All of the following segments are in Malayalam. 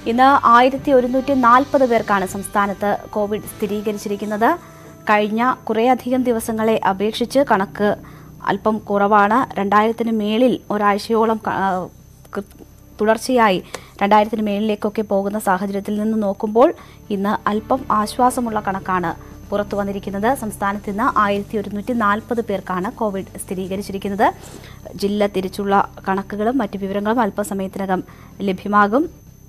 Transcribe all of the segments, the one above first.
ഇന്ന് ആയിരത്തി ഒരുന്നൂറ്റി നാൽപ്പത് പേർക്കാണ് സംസ്ഥാനത്ത് കോവിഡ് സ്ഥിരീകരിച്ചിരിക്കുന്നത് കഴിഞ്ഞ കുറേയധികം ദിവസങ്ങളെ അപേക്ഷിച്ച് കണക്ക് അല്പം കുറവാണ് രണ്ടായിരത്തിന് മേളിൽ ഒരാഴ്ചയോളം ക- ആ, കൃ- തുടർച്ചയായി രണ്ടായിരത്തിന് മേളിലേക്കൊക്കെ പോകുന്ന സാഹചര്യത്തിൽ നിന്ന് നോക്കുമ്പോൾ ഇന്ന് അല്പം ആശ്വാസമുള്ള കണക്കാണ് പുറത്തു വന്നിരിക്കുന്നത് സംസ്ഥാനത്ത് ഇന്ന് ആയിരത്തി ഒരുന്നൂറ്റി നാൽപ്പത് പേർക്കാണ് കോവിഡ് സ്ഥിരീകരിച്ചിരിക്കുന്നത് ജില്ല തിരിച്ചുള്ള കണക്കുകളും മറ്റ് വിവരങ്ങളും അല്പസമയത്തിനകം ലഭ്യമാകും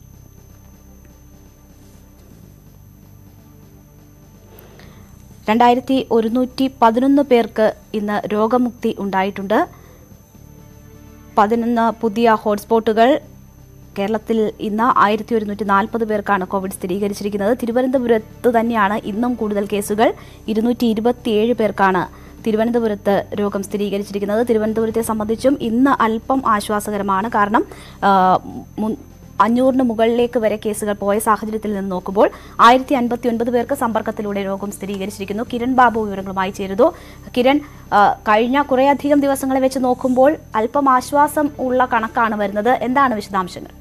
രണ്ടായിരത്തി ഒരുന്നൂറ്റി പതിനൊന്ന് പേർക്ക് ഇന്ന് രോഗമുക്തി ഉണ്ടായിട്ടുണ്ട് പതിനൊന്ന് പുതിയ ഹോട്ട്സ്പോട്ടുകൾ കേരളത്തിൽ ഇന്ന് ആയിരത്തി ഒരുന്നൂറ്റി നാൽപ്പത് പേർക്കാണ് കോവിഡ് സ്ഥിരീകരിച്ചിരിക്കുന്നത് തിരുവനന്തപുരത്ത് തന്നെയാണ് ഇന്നും കൂടുതൽ കേസുകൾ ഇരുന്നൂറ്റി ഇരുപത്തിയേഴ് പേർക്കാണ് തിരുവനന്തപുരത്ത് രോഗം സ്ഥിരീകരിച്ചിരിക്കുന്നത് തിരുവനന്തപുരത്തെ സംബന്ധിച്ചും ഇന്ന് അല്പം ആശ്വാസകരമാണ് കാരണം ആ, മുൻ- അഞ്ഞൂറിന് മുകളിലേക്ക് വരെ കേസുകൾ പോയ സാഹചര്യത്തിൽ നിന്ന് നോക്കുമ്പോൾ ആയിരത്തി അൻപത്തി ഒൻപത് പേർക്ക് സമ്പർക്കത്തിലൂടെ രോഗം സ്ഥിരീകരിച്ചിരിക്കുന്നു കിരൺ ബാബു വിവരങ്ങളുമായി ചേരുന്നു കിരൺ ആ, കഴിഞ്ഞ കുറേയധികം ദിവസങ്ങളെ വെച്ച് നോക്കുമ്പോൾ അല്പം ആശ്വാസം ഉള്ള കണക്കാണ് വരുന്നത് എന്താണ് വിശദാംശങ്ങൾ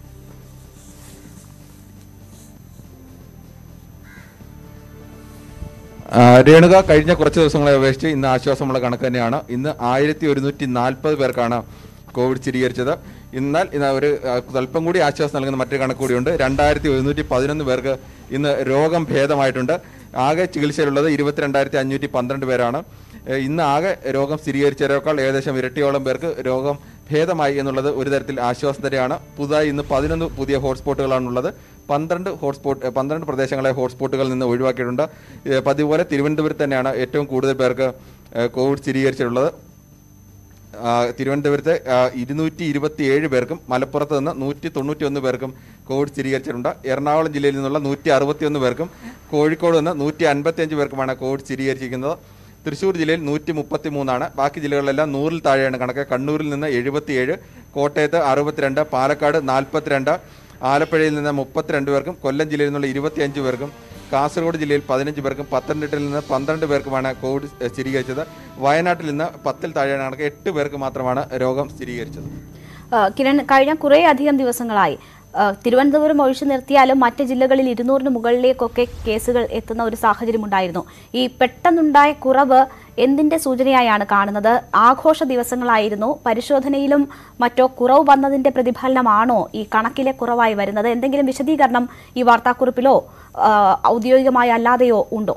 ആ, രേണുക കഴിഞ്ഞ കുറച്ച് ദിവസങ്ങളെ അപേക്ഷിച്ച് ഇന്ന് ആശ്വാസമുള്ള കണക്ക് തന്നെയാണ് ഇന്ന് ആയിരത്തി ഒരുന്നൂറ്റി നാൽപ്പത് പേർക്കാണ് കോവിഡ് സ്ഥിരീകരിച്ചത് എന്നാൽ ഇന്ന് ഒരു ആ, അല്പം കൂടി ആശ്വാസം നൽകുന്ന മറ്റൊരു കണക്ക് കൂടിയുണ്ട് രണ്ടായിരത്തി ഒരുന്നൂറ്റി പതിനൊന്ന് പേർക്ക് ഇന്ന് രോഗം ഭേദമായിട്ടുണ്ട് ആകെ ചികിത്സയിലുള്ളത് ഇരുപത്തിരണ്ടായിരത്തി അഞ്ഞൂറ്റി പന്ത്രണ്ട് പേരാണ് ഏ, ഇന്ന് ആകെ രോഗം സ്ഥിരീകരിച്ചവരെക്കാൾ ഏകദേശം ഇരട്ടിയോളം പേർക്ക് രോഗം ഭേദമായി എന്നുള്ളത് ഒരു തരത്തിൽ ആശ്വാസം തന്നെയാണ് പുതുതായി ഇന്ന് പതിനൊന്ന് പുതിയ ഹോട്ട്സ്പോട്ടുകളാണുള്ളത് പന്ത്രണ്ട് ഹോട്ട്സ്പോട്ട് ഏ, പന്ത്രണ്ട് പ്രദേശങ്ങളെ ഹോട്ട്സ്പോട്ടുകളിൽ നിന്ന് ഒഴിവാക്കിയിട്ടുണ്ട് ഏ, പതിവ് പോലെ തിരുവനന്തപുരത്ത് തന്നെയാണ് ഏറ്റവും കൂടുതൽ പേർക്ക് ഏ, കോവിഡ് സ്ഥിരീകരിച്ചിട്ടുള്ളത് ആ, തിരുവനന്തപുരത്ത് ഇരുന്നൂറ്റി ഇരുപത്തി ഏഴ് പേർക്കും മലപ്പുറത്ത് നിന്ന് നൂറ്റി തൊണ്ണൂറ്റി ഒന്ന് പേർക്കും കോവിഡ് സ്ഥിരീകരിച്ചിട്ടുണ്ട് എറണാകുളം ജില്ലയിൽ നിന്നുള്ള നൂറ്റി അറുപത്തി ഒന്ന് പേർക്കും കോഴിക്കോട് നിന്ന് നൂറ്റി അൻപത്തി അഞ്ച് പേർക്കുമാണ് കോവിഡ് സ്ഥിരീകരിച്ചിരിക്കുന്നത് തൃശ്ശൂർ ജില്ലയിൽ നൂറ്റി മുപ്പത്തി മൂന്നാണ് ബാക്കി ജില്ലകളിലെല്ലാം നൂറിൽ താഴെയാണ് കണക്ക് കണ്ണൂരിൽ നിന്ന് എഴുപത്തിയേഴ് കോട്ടയത്ത് അറുപത്തിരണ്ട് പാലക്കാട് നാൽപ്പത്തിരണ്ട് ആലപ്പുഴയിൽ നിന്ന് മുപ്പത്തിരണ്ട് പേർക്കും കൊല്ലം ജില്ലയിൽ നിന്നുള്ള ഇരുപത്തിയഞ്ച് പേർക്കും കാസർഗോഡ് ജില്ലയിൽ പതിനഞ്ച് പേർക്കും പത്തനംതിട്ടയിൽ നിന്ന് പന്ത്രണ്ട് പേർക്കുമാണ് കോവിഡ് സ്ഥിരീകരിച്ചത് വയനാട്ടിൽ നിന്ന് പത്തിൽ താഴെയാണ് കണക്ക് എട്ട് പേർക്ക് മാത്രമാണ് രോഗം സ്ഥിരീകരിച്ചത് ആ, കിരൺ കഴിഞ്ഞ കുറേ അധികം ദിവസങ്ങളായി ആ, തിരുവനന്തപുരം ഒഴിച്ചു നിർത്തിയാലും മറ്റ് ജില്ലകളിൽ ഇരുന്നൂറിന് മുകളിലേക്കൊക്കെ കേസുകൾ എത്തുന്ന ഒരു സാഹചര്യം ഉണ്ടായിരുന്നു ഈ പെട്ടെന്നുണ്ടായ കുറവ് എന്തിന്റെ സൂചനയായാണ് കാണുന്നത് ആഘോഷ ദിവസങ്ങളായിരുന്നു പരിശോധനയിലും മറ്റോ കുറവ് വന്നതിന്റെ പ്രതിഫലനമാണോ ഈ കണക്കിലെ കുറവായി വരുന്നത് എന്തെങ്കിലും വിശദീകരണം ഈ വാർത്താക്കുറിപ്പിലോ ആ, ഔദ്യോഗികമായി അല്ലാതെയോ ഉണ്ടോ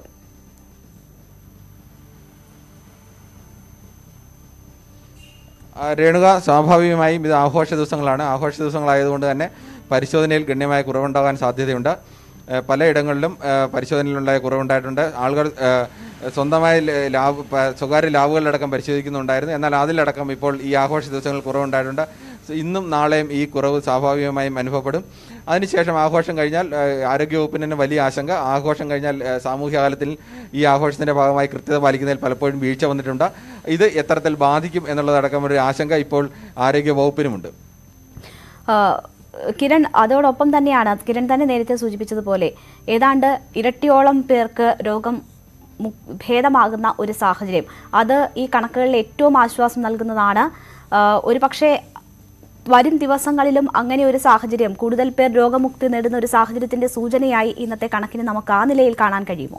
ആ, രേണുക സ്വാഭാവികമായും ഇത് ആഘോഷ ദിവസങ്ങളാണ് ആഘോഷ ദിവസങ്ങളായതുകൊണ്ട് തന്നെ പരിശോധനയിൽ ഗണ്യമായ കുറവുണ്ടാകാൻ സാധ്യതയുണ്ട് ഏ, പലയിടങ്ങളിലും ഏ, പരിശോധനയിലുണ്ടായ കുറവുണ്ടായിട്ടുണ്ട് ആളുകൾ ഏ, സ്വന്തമായി ല- ലാബ് പ- സ്വകാര്യ ലാബുകളിലടക്കം പരിശോധിക്കുന്നുണ്ടായിരുന്നു എന്നാൽ അതിലടക്കം ഇപ്പോൾ ഈ ആഘോഷ ദിവസങ്ങൾ കുറവുണ്ടായിട്ടുണ്ട് ഇന്നും നാളെയും ഈ കുറവ് സ്വാഭാവികമായും അനുഭവപ്പെടും അതിനുശേഷം ആഘോഷം കഴിഞ്ഞാൽ ഏ, ആരോഗ്യവകുപ്പിന് തന്നെ വലിയ ആശങ്ക ആഘോഷം കഴിഞ്ഞാൽ ഏ, സാമൂഹ്യകാലത്തിൽ ഈ ആഘോഷത്തിന്റെ ഭാഗമായി കൃത്യത പാലിക്കുന്നതിൽ പലപ്പോഴും വീഴ്ച വന്നിട്ടുണ്ട് ഇത് എത്തരത്തിൽ ബാധിക്കും എന്നുള്ളതടക്കം ഒരു ആശങ്ക ഇപ്പോൾ ആരോഗ്യ വകുപ്പിനുമുണ്ട് ആ, കിരൺ അതോടൊപ്പം തന്നെയാണ് കിരൺ തന്നെ നേരത്തെ സൂചിപ്പിച്ചതുപോലെ ഏതാണ്ട് ഇരട്ടിയോളം പേർക്ക് രോഗം മു- ഭേദമാകുന്ന ഒരു സാഹചര്യം അത് ഈ കണക്കുകളിൽ ഏറ്റവും ആശ്വാസം നൽകുന്നതാണ് ആ, ഒരു പക്ഷേ വരും ദിവസങ്ങളിലും അങ്ങനെ ഒരു സാഹചര്യം കൂടുതൽ പേർ രോഗമുക്തി നേടുന്ന ഒരു സാഹചര്യത്തിന്റെ സൂചനയായി ഇന്നത്തെ കണക്കിന് നമുക്ക് ആ നിലയിൽ കാണാൻ കഴിയുമോ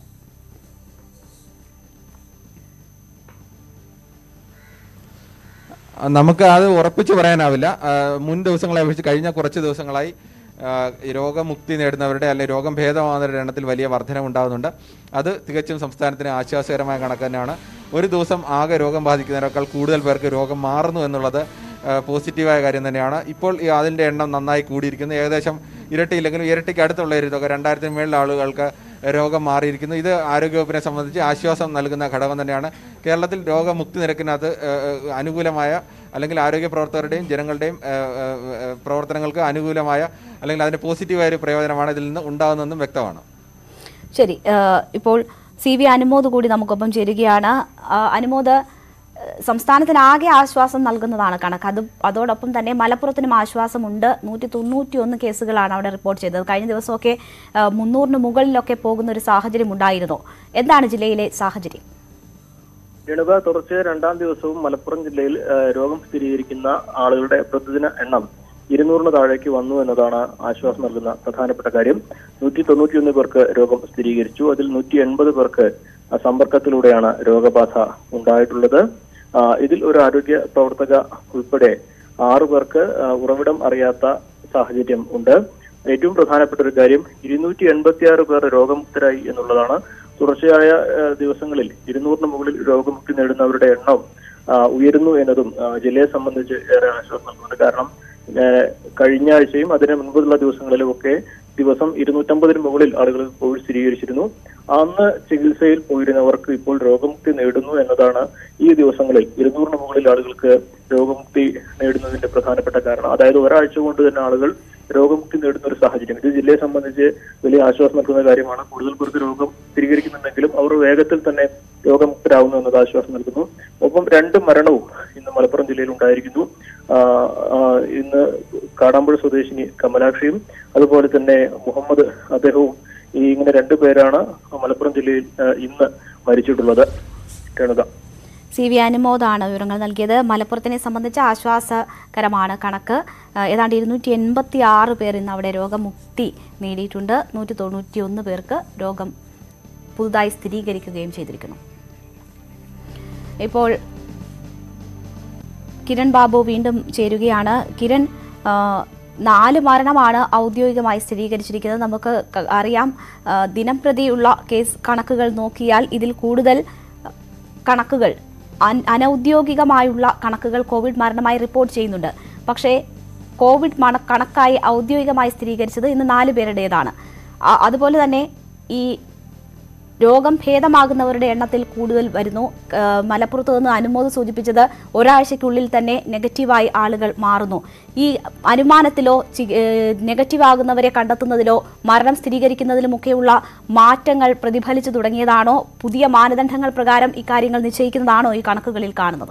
ആ, നമുക്ക് അത് ഉറപ്പിച്ച് പറയാനാവില്ല ആ, മുൻ ദിവസങ്ങളെ അപേക്ഷിച്ച് കഴിഞ്ഞ കുറച്ച് ദിവസങ്ങളായി ആ, ഈ രോഗമുക്തി നേടുന്നവരുടെ അല്ലെങ്കിൽ രോഗം ഭേദമാകുന്നവരുടെ എണ്ണത്തിൽ വലിയ വർധനമുണ്ടാകുന്നുണ്ട് അത് തികച്ചും സംസ്ഥാനത്തിന് ആശ്വാസകരമായ കണക്ക് തന്നെയാണ് ഒരു ദിവസം ആകെ രോഗം ബാധിക്കുന്നതിനേക്കാൾ കൂടുതൽ പേർക്ക് രോഗം മാറുന്നു എന്നുള്ളത് ആ, പോസിറ്റീവായ കാര്യം തന്നെയാണ് ഇപ്പോൾ ഈ അതിൻ്റെ എണ്ണം നന്നായി കൂടിയിരിക്കുന്നു ഏകദേശം ഇരട്ടിയില്ലെങ്കിലും ഇരട്ടിക്ക് അടുത്തുള്ള ഒരു തുക രണ്ടായിരത്തിന് മേളിൽ ആളുകൾക്ക് രോഗം മാറിയിരിക്കുന്നു ഇത് ആരോഗ്യവകുപ്പിനെ സംബന്ധിച്ച് ആശ്വാസം നൽകുന്ന ഘടകം തന്നെയാണ് കേരളത്തിൽ രോഗമുക്തി നിരക്കിനകത്ത് ഏഹ്, ഏഹ്, അനുകൂലമായ അല്ലെങ്കിൽ ആരോഗ്യ പ്രവർത്തകരുടെയും ജനങ്ങളുടെയും ഏഹ്, ഏഹ്, ഏഹ്, പ്രവർത്തനങ്ങൾക്ക് അനുകൂലമായ അല്ലെങ്കിൽ അതിന് പോസിറ്റീവായ ഒരു പ്രയോജനമാണ് ഇതിൽ നിന്ന് ഉണ്ടാകുന്നതെന്നും വ്യക്തമാണ് ശരി ആ, ഇപ്പോൾ സി വി അനുമോദ് കൂടി നമുക്കൊപ്പം ചേരുകയാണ് ആ, അനുമോദ് ആ, സംസ്ഥാനത്തിനാകെ ആശ്വാസം നൽകുന്നതാണ് കണക്ക് അത് അതോടൊപ്പം തന്നെ മലപ്പുറത്തിനും ആശ്വാസമുണ്ട് നൂറ്റി തൊണ്ണൂറ്റി ഒന്ന് കേസുകളാണ് അവിടെ റിപ്പോർട്ട് ചെയ്തത് കഴിഞ്ഞ ദിവസമൊക്കെ ആ, മുന്നൂറിന് മുകളിലൊക്കെ പോകുന്ന ഒരു സാഹചര്യം ഉണ്ടായിരുന്നു എന്താണ് ജില്ലയിലെ സാഹചര്യം രേണുക തുടർച്ചയായ രണ്ടാം ദിവസവും മലപ്പുറം ജില്ലയിൽ ആ, രോഗം സ്ഥിരീകരിക്കുന്ന ആളുകളുടെ പ്രതിദിന എണ്ണം ഇരുന്നൂറിന് താഴേക്ക് വന്നു എന്നതാണ് ആശ്വാസം നൽകുന്ന പ്രധാനപ്പെട്ട കാര്യം നൂറ്റി തൊണ്ണൂറ്റിയൊന്ന് പേർക്ക് രോഗം സ്ഥിരീകരിച്ചു അതിൽ നൂറ്റി എൺപത് പേർക്ക് ആ, സമ്പർക്കത്തിലൂടെയാണ് രോഗബാധ ഉണ്ടായിട്ടുള്ളത് ആ, ഇതിൽ ഒരു ആരോഗ്യ പ്രവർത്തക ഉൾപ്പെടെ ആറു പേർക്ക് ആ, ഉറവിടം അറിയാത്ത സാഹചര്യം ഉണ്ട് ഏറ്റവും പ്രധാനപ്പെട്ട ഒരു കാര്യം ഇരുന്നൂറ്റി എൺപത്തി ആറ് പേർ രോഗമുക്തരായി എന്നുള്ളതാണ് തുടർച്ചയായ ആ, ദിവസങ്ങളിൽ ഇരുന്നൂറിന് മുകളിൽ രോഗമുക്തി നേടുന്നവരുടെ എണ്ണം ആ, ഉയരുന്നു എന്നതും ആ, ജില്ലയെ സംബന്ധിച്ച് ഏറെ ആശ്വാസം നൽകുന്നുണ്ട് കാരണം ആ, കഴിഞ്ഞ ആഴ്ചയും അതിന് മുൻപുള്ള ദിവസങ്ങളിലും ഒക്കെ ദിവസം ഇരുന്നൂറ്റമ്പതിന് മുകളിൽ ആളുകൾ കോവിഡ് സ്ഥിരീകരിച്ചിരുന്നു അന്ന് ചികിത്സയിൽ പോയിരുന്നവർക്ക് ഇപ്പോൾ രോഗമുക്തി നേടുന്നു എന്നതാണ് ഈ ദിവസങ്ങളിൽ ഇരുന്നൂറിന് മുകളിൽ ആളുകൾക്ക് രോഗമുക്തി നേടുന്നതിന്റെ പ്രധാനപ്പെട്ട കാരണം അതായത് ഒരാഴ്ച കൊണ്ട് തന്നെ ആളുകൾ രോഗമുക്തി നേടുന്ന ഒരു സാഹചര്യം ഇത് ജില്ലയെ സംബന്ധിച്ച് വലിയ ആശ്വാസം നൽകുന്ന കാര്യമാണ് കൂടുതൽ പേർക്ക് രോഗം സ്ഥിരീകരിക്കുന്നുണ്ടെങ്കിലും അവർ വേഗത്തിൽ തന്നെ രോഗമുക്തരാകുന്നു എന്നത് ആശ്വാസം നൽകുന്നു ഒപ്പം രണ്ട് മരണവും ഇന്ന് മലപ്പുറം ജില്ലയിൽ ഉണ്ടായിരിക്കുന്നു ആ, ആ, ഇന്ന് കാടാമ്പുഴ സ്വദേശിനി കമലാക്ഷിയും അതുപോലെ തന്നെ മുഹമ്മദ് അദ്ദേഹവും ഈ ഇങ്ങനെ രണ്ടു പേരാണ് മലപ്പുറം ജില്ലയിൽ ആ, ഇന്ന് മരിച്ചിട്ടുള്ളത് രേണുക സി വി അനുമോദാണ് വിവരങ്ങൾ നൽകിയത് മലപ്പുറത്തിനെ സംബന്ധിച്ച് ആശ്വാസകരമാണ് കണക്ക് ആ, ഏതാണ്ട് ഇരുന്നൂറ്റി എൺപത്തി ആറ് പേർ ഇന്ന് അവിടെ രോഗമുക്തി നേടിയിട്ടുണ്ട് നൂറ്റി തൊണ്ണൂറ്റി ഒന്ന് പേർക്ക് രോഗം പുതുതായി സ്ഥിരീകരിക്കുകയും ചെയ്തിരിക്കുന്നു ഇപ്പോൾ കിരൺ ബാബു വീണ്ടും ചേരുകയാണ് കിരൺ ആ, നാല് മരണമാണ് ഔദ്യോഗികമായി സ്ഥിരീകരിച്ചിരിക്കുന്നത് നമുക്ക് ക- അറിയാം ആ, ദിനം പ്രതിയുള്ള കേസ് കണക്കുകൾ നോക്കിയാൽ ഇതിൽ കൂടുതൽ കണക്കുകൾ അൻ- അനൗദ്യോഗികമായുള്ള കണക്കുകൾ കോവിഡ് മരണമായി റിപ്പോർട്ട് ചെയ്യുന്നുണ്ട് പക്ഷേ കോവിഡ് മണ കണക്കായി ഔദ്യോഗികമായി സ്ഥിരീകരിച്ചത് ഇന്ന് നാല് പേരുടേതാണ് ആ- അതുപോലെ തന്നെ ഈ രോഗം ഭേദമാകുന്നവരുടെ എണ്ണത്തിൽ കൂടുതൽ വരുന്നു ആ, മലപ്പുറത്ത് നിന്ന് അനുമോദ് സൂചിപ്പിച്ചത് ഒരാഴ്ചയ്ക്കുള്ളിൽ തന്നെ നെഗറ്റീവായി ആളുകൾ മാറുന്നു ഈ അനുമാനത്തിലോ ചി- ഏ, നെഗറ്റീവ് ആകുന്നവരെ കണ്ടെത്തുന്നതിലോ മരണം സ്ഥിരീകരിക്കുന്നതിലുമൊക്കെയുള്ള മാറ്റങ്ങൾ പ്രതിഫലിച്ചു തുടങ്ങിയതാണോ പുതിയ മാനദണ്ഡങ്ങൾ പ്രകാരം ഇക്കാര്യങ്ങൾ നിശ്ചയിക്കുന്നതാണോ ഈ കണക്കുകളിൽ കാണുന്നത്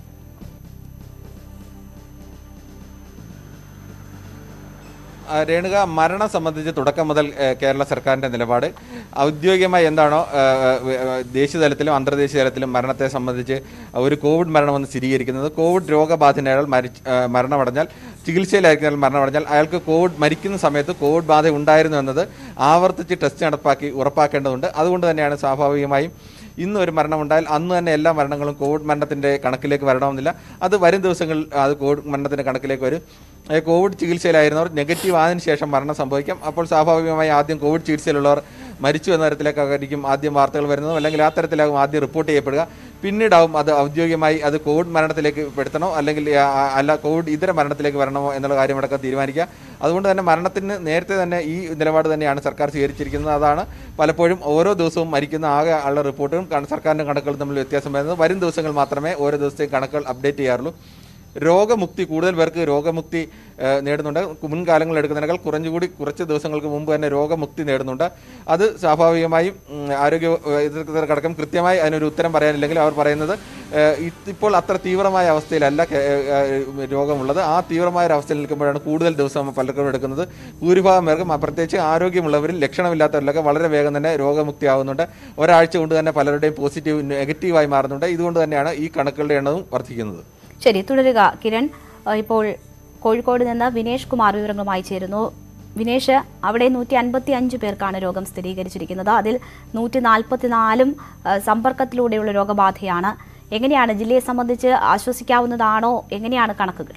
ആ, രേണുക മരണം സംബന്ധിച്ച് തുടക്കം മുതൽ ഏ, കേരള സർക്കാരിന്റെ നിലപാട് ഔദ്യോഗികമായി എന്താണോ ഏ, ഏ, ഏ, ദേശീയ തലത്തിലും അന്തർദേശീയ തലത്തിലും മരണത്തെ സംബന്ധിച്ച് ഒരു കോവിഡ് മരണമെന്ന് സ്ഥിരീകരിക്കുന്നത് കോവിഡ് രോഗബാധിതയാൾ മരിച്ച് ഏ, മരണമടഞ്ഞാൽ ചികിത്സയിലായിരിക്കുന്ന മരണമടഞ്ഞാൽ അയാൾക്ക് കോവിഡ് മരിക്കുന്ന സമയത്ത് കോവിഡ് ബാധ ഉണ്ടായിരുന്നു എന്നത് ആവർത്തിച്ച് ടെസ്റ്റ് നടപ്പാക്കി ഉറപ്പാക്കേണ്ടതുണ്ട് അതുകൊണ്ട് തന്നെയാണ് സ്വാഭാവികമായും ഇന്ന് ഒരു മരണമുണ്ടായാൽ അന്ന് തന്നെ എല്ലാ മരണങ്ങളും കോവിഡ് മരണത്തിന്റെ കണക്കിലേക്ക് വരണമെന്നില്ല അത് വരും ദിവസങ്ങളിൽ അത് കോവിഡ് മരണത്തിന്റെ കണക്കിലേക്ക് വരും ഏ, കോവിഡ് ചികിത്സയിലായിരുന്നവർ നെഗറ്റീവ് ആയതിനു ശേഷം മരണം സംഭവിക്കാം അപ്പോൾ സ്വാഭാവികമായി ആദ്യം കോവിഡ് ചികിത്സയിലുള്ളവർ മരിച്ചു എന്ന തരത്തിലേക്കായിരിക്കും ആദ്യം വാർത്തകൾ വരുന്നതും അല്ലെങ്കിൽ ആ തരത്തിലാകും ആദ്യം റിപ്പോർട്ട് ചെയ്യപ്പെടുക പിന്നീടാവും അത് ഔദ്യോഗികമായി അത് കോവിഡ് മരണത്തിലേക്ക് പെടുത്തണോ അല്ലെങ്കിൽ ആ, ആ, അല്ല കോവിഡ് ഇതര മരണത്തിലേക്ക് വരണമോ എന്നുള്ള കാര്യമടക്കം തീരുമാനിക്കുക അതുകൊണ്ട് തന്നെ മരണത്തിന് നേരത്തെ തന്നെ ഈ നിലപാട് തന്നെയാണ് സർക്കാർ സ്വീകരിച്ചിരിക്കുന്നത് അതാണ് പലപ്പോഴും ഓരോ ദിവസവും മരിക്കുന്ന ആകെ ഉള്ള റിപ്പോർട്ടും കണ- സർക്കാരിൻ്റെ കണക്കുകളും തമ്മിൽ വ്യത്യാസം വരുന്നത് വരും ദിവസങ്ങൾ മാത്രമേ ഓരോ ദിവസത്തെയും കണക്കുകൾ അപ്ഡേറ്റ് ചെയ്യാറുള്ളൂ രോഗമുക്തി കൂടുതൽ പേർക്ക് രോഗമുക്തി ഏഹ്, നേടുന്നുണ്ട് മുൻകാലങ്ങളിൽ എടുക്കുന്നതിനേക്കാൾ കുറഞ്ഞുകൂടി കുറച്ച് ദിവസങ്ങൾക്ക് മുമ്പ് തന്നെ രോഗമുക്തി നേടുന്നുണ്ട് അത് സ്വാഭാവികമായും ഉം, ആരോഗ്യ വിദഗ്ധർക്കടക്കം കൃത്യമായി അതിനൊരു ഉത്തരം പറയാനില്ലെങ്കിൽ അവർ പറയുന്നത് ഏഹ്, ഇത് ഇപ്പോൾ അത്ര തീവ്രമായ അവസ്ഥയിലല്ല കേ- ഏഹ്, രോഗമുള്ളത് ആ തീവ്രമായ ഒരു അവസ്ഥയിൽ നിൽക്കുമ്പോഴാണ് കൂടുതൽ ദിവസം പലർക്കും എടുക്കുന്നത് ഭൂരിഭാഗം പേർക്കും ആ, പ്രത്യേകിച്ച് ആരോഗ്യമുള്ളവരിൽ ലക്ഷണമില്ലാത്തവരിലൊക്കെ വളരെ വേഗം തന്നെ രോഗമുക്തി ആവുന്നുണ്ട് ഒരാഴ്ച കൊണ്ട് തന്നെ പലരുടെയും പോസിറ്റീവ് നെഗറ്റീവായി മാറുന്നുണ്ട് ഇതുകൊണ്ട് തന്നെയാണ് ഈ കണക്കുകളുടെ എണ്ണവും വർദ്ധിക്കുന്നത് ശരി തുടരുക കിരൺ ഏഹ് ഇപ്പോൾ കോഴിക്കോട് നിന്ന് വിനേഷ് കുമാർ വിവരങ്ങളുമായി ചേരുന്നു വിനേഷ് അവിടെ നൂറ്റി അൻപത്തി അഞ്ച് പേർക്കാണ് രോഗം സ്ഥിരീകരിച്ചിരിക്കുന്നത് അതിൽ നൂറ്റി നാൽപ്പത്തിനാലും ഏഹ് സമ്പർക്കത്തിലൂടെയുള്ള രോഗബാധയാണ് എങ്ങനെയാണ് ജില്ലയെ സംബന്ധിച്ച് ആശ്വസിക്കാവുന്നതാണോ എങ്ങനെയാണ് കണക്കുകൾ